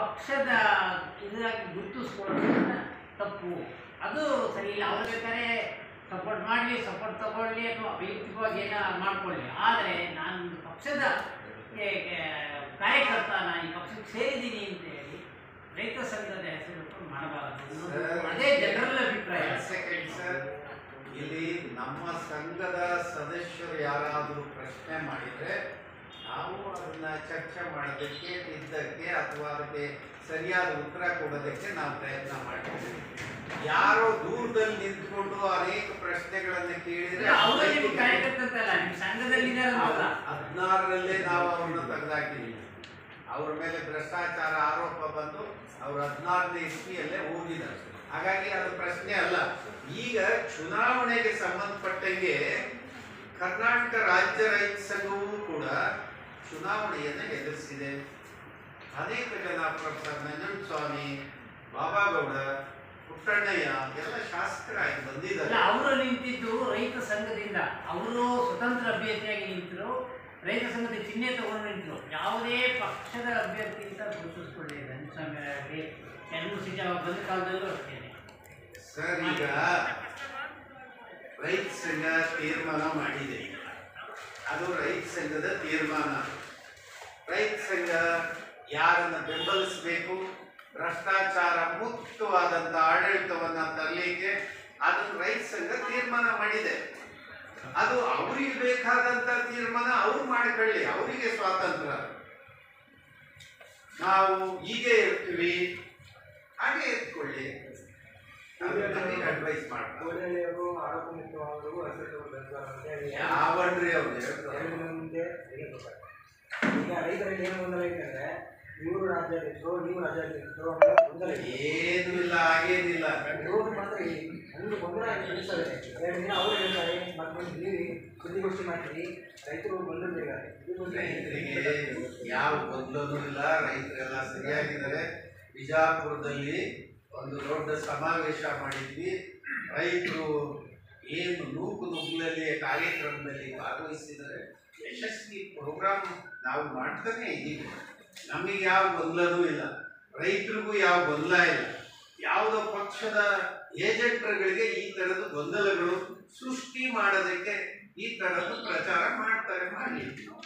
ಪಕ್ಷದ ಇದಾಗಿ ಗುರುತಿಸ್ಕೊಳ್ಳೋದನ್ನ ತಪ್ಪು ಅದು ಸರಿ ಇಲ್ಲ ಅವ್ರು ಬೇಕಾದ್ರೆ ಸಪೋರ್ಟ್ ಮಾಡಲಿ ಸಪೋರ್ಟ್ ತಗೊಳ್ಳಿ ಅಥವಾ ವೈಯಕ್ತಿಕವಾಗಿ ಏನೋ ಮಾಡ್ಕೊಳ್ಳಿ ಆದರೆ ನಾನು ಒಂದು ಪಕ್ಷದ ಏ, ಏ, ಕಾರ್ಯಕರ್ತ ನಾನು ಈ ಪಕ್ಷಕ್ಕೆ ಸೇರಿದ್ದೀನಿ ಅಂತ ಹೇಳಿ ರೈತ ಸಂಘದ ಹೆಸರು ಇಟ್ಕೊಂಡು ಮಾಡಬಾರದು ಅನ್ನೋದು ಅದೇ ಜನರಲ್ ಅಭಿಪ್ರಾಯ ಒಂದ್ ಸೆಕೆಂಡ್ ಸರ್ ಇಲ್ಲಿ ನಮ್ಮ ಸಂಘದ ಸದಸ್ಯರು ಯಾರಾದರೂ ಪ್ರಶ್ನೆ ಮಾಡಿದ್ರೆ ನಾವು ಅದನ್ನ ಚರ್ಚೆ ಮಾಡೋದಕ್ಕೆ ಇದ್ದಕ್ಕೆ ಅಥವಾ ಅದಕ್ಕೆ ಸರಿಯಾದ ಉತ್ತರ ಕೊಡೋದಕ್ಕೆ ನಾವು ಪ್ರಯತ್ನ ಮಾಡ್ತೀವಿ ಯಾರೋ ದೂರದಲ್ಲಿ ನಿಂತ್ಕೊಂಡು ಅನೇಕ ಪ್ರಶ್ನೆಗಳನ್ನು ಕೇಳಿದ್ರೆ ಅವರು ನಿಮ್ಮ ಕಾರ್ಯಕರ್ತ ಅಂತಲ್ಲ ನಿಮ್ಮ ಸಂಘದಲ್ಲಿದ್ದಾರೆ ಅಂತ ಹದಿನಾರರಲ್ಲೇ ನಾವು ಅವ್ರನ್ನ ತೆಗೆದಾಕಿದ್ದೀವಿ ಅವ್ರ ಮೇಲೆ ಭ್ರಷ್ಟಾಚಾರ ಆರೋಪ ಬಂದು ಅವ್ರು ಹದಿನಾರನೇ ಇಸ್ವಿಯಲ್ಲೇ ಹೋಗಿದ್ದಾರೆ ಹಾಗಾಗಿ ಅದು ಪ್ರಶ್ನೆ ಅಲ್ಲ ಈಗ ಚುನಾವಣೆಗೆ ಸಂಬಂಧಪಟ್ಟಂಗೆ ಕರ್ನಾಟಕ ರಾಜ್ಯ ರೈತ ಸಂಘವೂ ಕೂಡ ಚುನಾವಣೆಯನ್ನು ಎದುರಿಸಿದೆ ಅನೇಕ ಜನ ಪ್ರೊಫೆಸರ್ ನಂಜನ್ ಸ್ವಾಮಿ ಬಾಬಾಗೌಡ ಪುಟ್ಟಣ್ಣಯ್ಯ ಎಲ್ಲ ಶಾಸಕರಾಗಿ ಅಲ್ಲ ಬಂದಿದ್ದಾರೆ ಅವರು ನಿಂತಿದ್ದು ರೈತ ಸಂಘದಿಂದ ಅವರು ಸ್ವತಂತ್ರ ಅಭ್ಯರ್ಥಿಯಾಗಿ ನಿಂತರು ರೈತ ಸಂಘದ ಚಿಹ್ನೆ ತಗೊಂಡು ನಿಂತರು ಯಾವುದೇ ಪಕ್ಷದ ಅಭ್ಯರ್ಥಿ ಅಂತ ಗುರುತಿಸ್ಕೊಳ್ಳಿ ರಂಗಸ್ವಾಮಿ ಆಗಲಿ ಎರಡು ಸೀಟ್ ಅವಾಗ ಬಂದ ಕಾಲದಲ್ಲೂ ಅಷ್ಟೇ ಸರ್ ಈಗ ರೈತ ಸಂಘ ತೀರ್ಮಾನ ಮಾಡಿದೆ ಅದು ರೈತ ಸಂಘದ ತೀರ್ಮಾನ ರೈತ ಸಂಘ ಯಾರನ್ನ ಬೆಂಬಲಿಸಬೇಕು ಭ್ರಷ್ಟಾಚಾರ ಮುಕ್ತವಾದಂತ ಆಡಳಿತವನ್ನ ತರಲಿಕ್ಕೆ ಅದನ್ನು ರೈತ ಸಂಘ ತೀರ್ಮಾನ ಮಾಡಿದೆ ಅದು ಅವರಿಗೆ ಬೇಕಾದಂತ ತೀರ್ಮಾನ ಅವ್ರು ಮಾಡ್ಕೊಳ್ಳಿ ಅವರಿಗೆ ಸ್ವಾತಂತ್ರ್ಯ ನಾವು ಹೀಗೆ ಇರ್ತೀವಿ ಹಾಗೆ ಎತ್ಕೊಳ್ಳಿ ನಮಗೆ ಅಡ್ವೈಸ್ ಮಾಡ್ತಾರೆ ಕೋಡಹಳ್ಳಿಯವರು ಆರೋಪ ಮುಕ್ತವಾದವರು ಅಸತ್ಯವರು ಬೆಳೆಸ್ತಾರೆ ಅಂತ ಹೇಳಿ ಯಾವನ್ರಿ ಅವ್ರು ಎರಡು ಹೇಳ್ತಾರೆ ದಿನ ಮುಂದೆ ಹೇಳಿದ್ದಾರೆ. ಈಗ ರೈತರಲ್ಲಿ ಏನು ಗೊಂದಲ ಐತಂದ್ರೆ ಇವರು ರಾಜ್ಯಾಧ್ಯಕ್ಷರು ನೀವು ರಾಜ್ಯಾಧ್ಯಕ್ಷರು ಅನ್ನೋ ಗೊಂದಲ ಇದೆ ಏನು ಇಲ್ಲ ಹಾಗೇನಿಲ್ಲ ಇವರು ಮಾತ್ರ ಈ ಒಂದು ಗೊಂದಲ ತಿಳಿಸ್ತಾರೆ ಎರಡು ದಿನ ಅವರು ಹೇಳ್ತಾರೆ ಮತ್ತೊಂದು ನೀವು ಸುದ್ದಿಗೋಷ್ಠಿ ಮಾಡ್ತೀರಿ ರೈತರು ಗೊಂದಲಿದ್ದಾರೆ ಇದು ಗೊಂದಲ ರೈತರಿಗೆ ಯಾವ ಗೊಂದಲನೂ ಇಲ್ಲ ರೈತರೆಲ್ಲ ಸರಿಯಾಗಿದ್ದಾರೆ ಬಿಜಾಪುರದಲ್ಲಿ ಒಂದು ದೊಡ್ಡ ಸಮಾವೇಶ ಮಾಡಿದ್ವಿ ರೈತರು ಏನು ನೂಕು ನುಗ್ಗಲಲ್ಲಿ ಕಾರ್ಯಕ್ರಮದಲ್ಲಿ ಭಾಗವಹಿಸಿದರೆ ಯಶಸ್ವಿ ಪ್ರೋಗ್ರಾಮ್ ನಾವು ಮಾಡ್ತಾನೆ ಇದ್ದೀವಿ ನಮಗೆ ಯಾವ ಗೊಂದಲನೂ ಇಲ್ಲ ರೈತರಿಗೂ ಯಾವ ಗೊಂದಲ ಇಲ್ಲ ಯಾವುದೋ ಪಕ್ಷದ ಏಜೆಂಟ್ರುಗಳಿಗೆ ಈ ಥರದ ಗೊಂದಲಗಳು ಸೃಷ್ಟಿ ಮಾಡೋದಕ್ಕೆ ಈ ಥರದ್ದು ಪ್ರಚಾರ ಮಾಡ್ತಾರೆ ಮಾಡಲಿ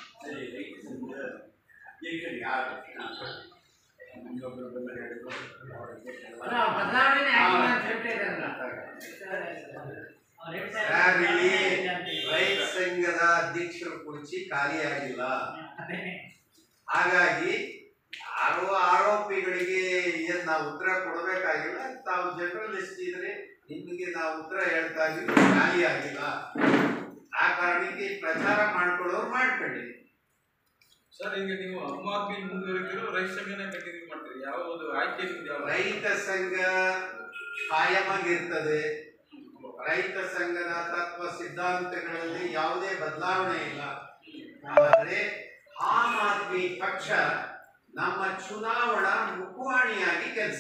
ಅಲ್ಲ ಬದಲಾವಣೆ ಆಗಿಲ್ಲ ಅಂತ ಹೇಳ್ತಾ ಇದ್ದಾರಲ್ಲ ಅವ್ರು ಹೇಳ್ತಾ ಸರ್, ಇಲ್ಲಿ ಇಲ್ಲ ಅಂತ ಹೇಳಿ. ರೈತ ಸಂಘದ ಅಧ್ಯಕ್ಷರ ಕುರ್ಚಿ ಖಾಲಿಯಾಗಿಲ್ಲ ಅದೇ. ಹಾಗಾಗಿ ಯಾರೋ ಆರೋಪಿಗಳಿಗೆ ಏನ್ ನಾವು ಉತ್ತರ ಕೊಡಬೇಕಾಗಿಲ್ಲ ತಾವು ಜರ್ನಲಿಸ್ಟ್ ಇದ್ರೆ ನಿಮಗೆ ನಾವು ಉತ್ತರ ಹೇಳ್ತಾ ಇದೀವಿ ಖಾಲಿ ಆಗಿಲ್ಲ ಆ ಕಾರಣಕ್ಕೆ ಈ ಪ್ರಚಾರ ಮಾಡ್ಕೊಳ್ಳೋರು ಮಾಡ್ಕೊಳ್ಳಿ ಸರ್ ಈಗ ನೀವು ಆಮ್ ಆದ್ಮಿ ಮುಂದುವರಿತಿರೋ ರೈತ ಸಂಘನ ಕಂಟಿನ್ಯೂ ಮಾಡ್ತೀರಿ ಯಾವ ಒಂದು ಆಯ್ಕೆ ನಿಮ್ದು ಯಾವ ರೈತ ಸಂಘ ಕಾಯಮಾಗಿರ್ತದೆ ರೈತ ಸಂಘದ ತತ್ವ ಸಿದ್ಧಾಂತಗಳಲ್ಲಿ ಯಾವುದೇ ಬದಲಾವಣೆ ಇಲ್ಲ ಆದರೆ ಆಮ್ ಆದ್ಮಿ ಪಕ್ಷ ನಮ್ಮ ಚುನಾವಣಾ ಮುಖವಾಣಿಯಾಗಿ ಕೆಲಸ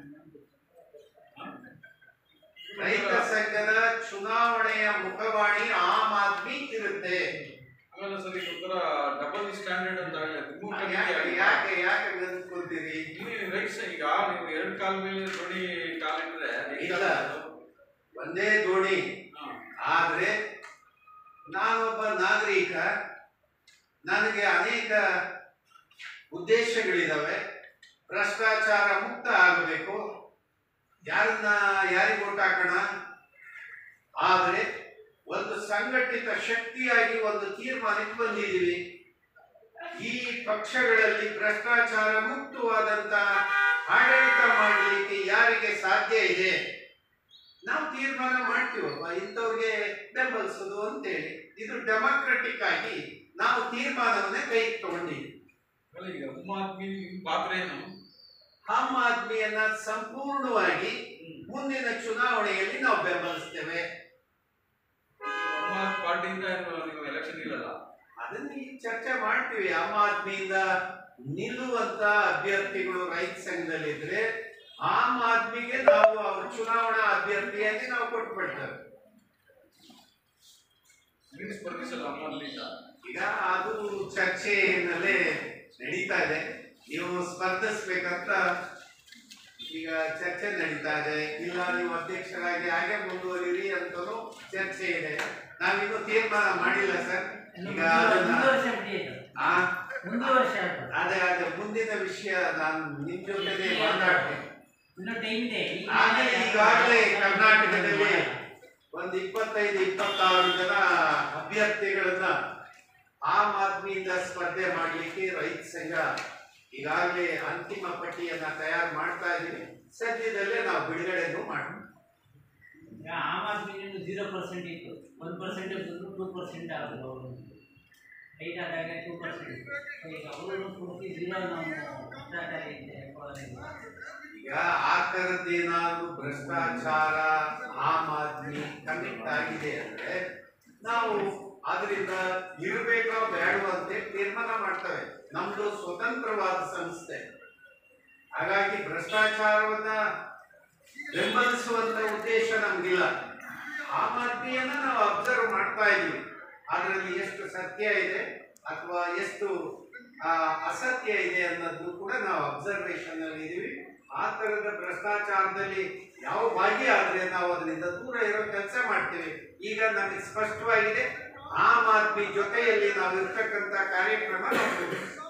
ರೈತ ಸಂಘದ ಚುನಾವಣೆಯ ಮುಖವಾಣಿ ಆಮ್ ಆದ್ಮಿ ಇರುತ್ತೆ ಆಮೇಲೆ ಸರ್ ಈಗ ಒಂಥರ ಡಬಲ್ ಸ್ಟ್ಯಾಂಡರ್ಡ್ ಅಂತ ಆಗಲಿ ನಿಮ್ಮ ಯಾಕೆ ಕಮಿಟಿ ಯಾಕೆ ಯಾಕೆ ನೆನ್ಸ್ಕೊಂತೀರಿ ನೀವು ರೈತ ಸಂಘ ಈಗ ನೀವು ಎರಡು ಕಾಲ ಮೇಲೆ ದೋಣಿ ಕಾಲಿಟ್ರೆ ಇಲ್ಲ. ಒಂದೇ ದೋಣಿ ಹಾ. ಆದ್ರೆ ನಾನೊಬ್ಬ ನಾಗರಿಕ ನನಗೆ ಅನೇಕ ಉದ್ದೇಶಗಳಿದಾವೆ ಭ್ರಷ್ಟಾಚಾರ ಮುಕ್ತ ಆಗಬೇಕು ಯಾರನ್ನ ಯಾರಿಗೆ ಓಟ್ ಹಾಕೋಣ ಆದರೆ ಒಂದು ಸಂಘಟಿತ ಶಕ್ತಿಯಾಗಿ ಒಂದು ತೀರ್ಮಾನಕ್ಕೆ ಬಂದಿದ್ದೀವಿ ಈ ಪಕ್ಷಗಳಲ್ಲಿ ಭ್ರಷ್ಟಾಚಾರ ಮುಕ್ತವಾದಂತ ಆಡಳಿತ ಮಾಡಲಿಕ್ಕೆ ಯಾರಿಗೆ ಸಾಧ್ಯ ಇದೆ ನಾವು ತೀರ್ಮಾನ ಮಾಡ್ತೀವಪ್ಪ ಇಂಥವ್ರಿಗೆ ಬೆಂಬಲಿಸೋದು ಅಂತೇಳಿ ಇದು ಡೆಮಾಕ್ರೆಟಿಕ್ ಆಗಿ ನಾವು ತೀರ್ಮಾನವನ್ನೇ ಕೈ ತಗೊಂಡಿದ್ದೀವಿ ಆಮೇಲೆ ಈಗ ಆಮ್ ಆದ್ಮಿ ನಿಮ್ ಪಾತ್ರ ಏನು ಆಮ್ ಆದ್ಮಿಯನ್ನ ಸಂಪೂರ್ಣವಾಗಿ ಮುಂದಿನ ಚುನಾವಣೆಯಲ್ಲಿ ನಾವು ಬೆಂಬಲಿಸ್ತೇವೆ ಆಮ್ ಆದ್ಮಿ ಪಾರ್ಟಿಯಿಂದ ಏನು ನೀವು ಎಲೆಕ್ಷನ್ ಇಲ್ಲಲ್ಲ ಅದನ್ನ ಈಗ ಚರ್ಚೆ ಮಾಡ್ತೀವಿ ಆಮ್ ಆದ್ಮಿಯಿಂದ ನಿಲ್ಲುವಂತ ಅಭ್ಯರ್ಥಿಗಳು ರೈತ ಸಂಘದಲ್ಲಿದ್ರೆ ಆಮ್ ಆದ್ಮಿಗೆ ನಾವು ಅವ್ರ ಚುನಾವಣಾ ಅಭ್ಯರ್ಥಿಯಾಗಿ ನಾವು ಕೊಟ್ಬಿಡ್ತೇವೆ ನೀವು ಸ್ಪರ್ಧಿಸಲ್ಲ ಆಮ್ ಆದ್ಮಿಯಿಂದ ಈಗ ಅದು ಚರ್ಚೆಯಲ್ಲೇ ನಡೀತಾ ಇದೆ ನೀವು ಸ್ಪರ್ಧಿಸ್ಬೇಕಂತ ಈಗ ಚರ್ಚೆ ನಡೀತಾ ಇದೆ ಇಲ್ಲ ನೀವು ಅಧ್ಯಕ್ಷರಾಗಿ ಹಾಗೆ ಮುಂದುವರಿರಿ ಅಂತಲೂ ಚರ್ಚೆ ಇದೆ ನಾವಿನ್ನೂ ತೀರ್ಮಾನ ಮಾಡಿಲ್ಲ ಸರ್ ಈಗ ಅದನ್ನ ಮುಂದುವರ್ಷ ಬಿಡಿ ಅದು. ಆ ಮುಂದುವರ್ಷ ಅದು. ಅದೇ ಅದೇ ಮುಂದಿನ ವಿಷಯ ನಾನು ನಿಮ್ ಜೊತೆನೆ ಮಾತಾಡ್ತೀನಿ ಇನ್ನೂ ಟೈಮ್ ಇದೆ ಈಗ ಆದ್ರೆ ಈಗಾಗಲೇ ಕರ್ನಾಟಕದಲ್ಲಿ ಒಂದು ಇಪ್ಪತ್ತೈದು ಇಪ್ಪತ್ತಾರು ಜನ ಅಭ್ಯರ್ಥಿಗಳನ್ನ ಆಮ್ ಆದ್ಮಿಯಿಂದ ಸ್ಪರ್ಧೆ ಮಾಡಲಿಕ್ಕೆ ರೈತ ಸಂಘ ಈಗಾಗಲೇ ಅಂತಿಮ ಪಟ್ಟಿಯನ್ನ ತಯಾರು ಮಾಡ್ತಾ ಇದೀವಿ ಸದ್ಯದಲ್ಲೇ ನಾವು ಬಿಡುಗಡೆನೂ ಮಾಡ್ತೀವಿ ಈಗ ಆಮ್ ಆದ್ಮಿ ಜೀರೋ ಪರ್ಸೆಂಟ್ ಇತ್ತು ಒನ್ ಪರ್ಸೆಂಟ್ ಬಂದು ಟೂ ಪರ್ಸೆಂಟ್ ಆಗೋದು ಅವರು ರೈಟ್ ಆದಾಗ ಟೂ ಪರ್ಸೆಂಟ್ ಈಗ ಅವರು ಪೂರ್ತಿ ಜೀರೋ ನಾವು ಭ್ರಷ್ಟಾಚಾರ ಇದೆ ಕೊಡೋದಿಲ್ಲ. ಈಗ ಆ ಥರದ್ದೇನಾದ್ರು ಭ್ರಷ್ಟಾಚಾರ ಆಮ್ ಆದ್ಮಿ ಕಮಿಟ್ ಆಗಿದೆ ಅಂದ್ರೆ ನಾವು ಅದರಿಂದ ಇರಬೇಕೋ ಬೇಡವೋ ಅಂತ ತೀರ್ಮಾನ ಮಾಡ್ತೇವೆ ನಮ್ದು ಸ್ವತಂತ್ರವಾದ ಸಂಸ್ಥೆ ಹಾಗಾಗಿ ಭ್ರಷ್ಟಾಚಾರವನ್ನ ಬೆಂಬಲಿಸುವಂತ ಉದ್ದೇಶ ನಮ್ಗಿಲ್ಲ ಆಮ್ ಆದ್ಮಿಯನ್ನ ನಾವು ಅಬ್ಸರ್ವ್ ಮಾಡ್ತಾ ಇದೀವಿ ಅದರಲ್ಲಿ ಎಷ್ಟು ಸತ್ಯ ಇದೆ ಅಥವಾ ಎಷ್ಟು ಆ, ಅಸತ್ಯ ಇದೆ ಅನ್ನೋದು ಕೂಡ ನಾವು ಅಬ್ಸರ್ವೇಷನ್ ಅಲ್ಲಿ ಇದೀವಿ ಆ ತರದ ಭ್ರಷ್ಟಾಚಾರದಲ್ಲಿ ಯಾವ ಭಾಗಿಯಾದ್ರೆ ನಾವು ಅದರಿಂದ ದೂರ ಇರೋ ಕೆಲಸ ಮಾಡ್ತೀವಿ ಈಗ ನಮಗೆ ಸ್ಪಷ್ಟವಾಗಿದೆ ಆಮ್ ಆದ್ಮಿ ಜೊತೆಯಲ್ಲಿ ನಾವು ಇರ್ತಕ್ಕಂಥ ಕಾರ್ಯಕ್ರಮ ನಾವು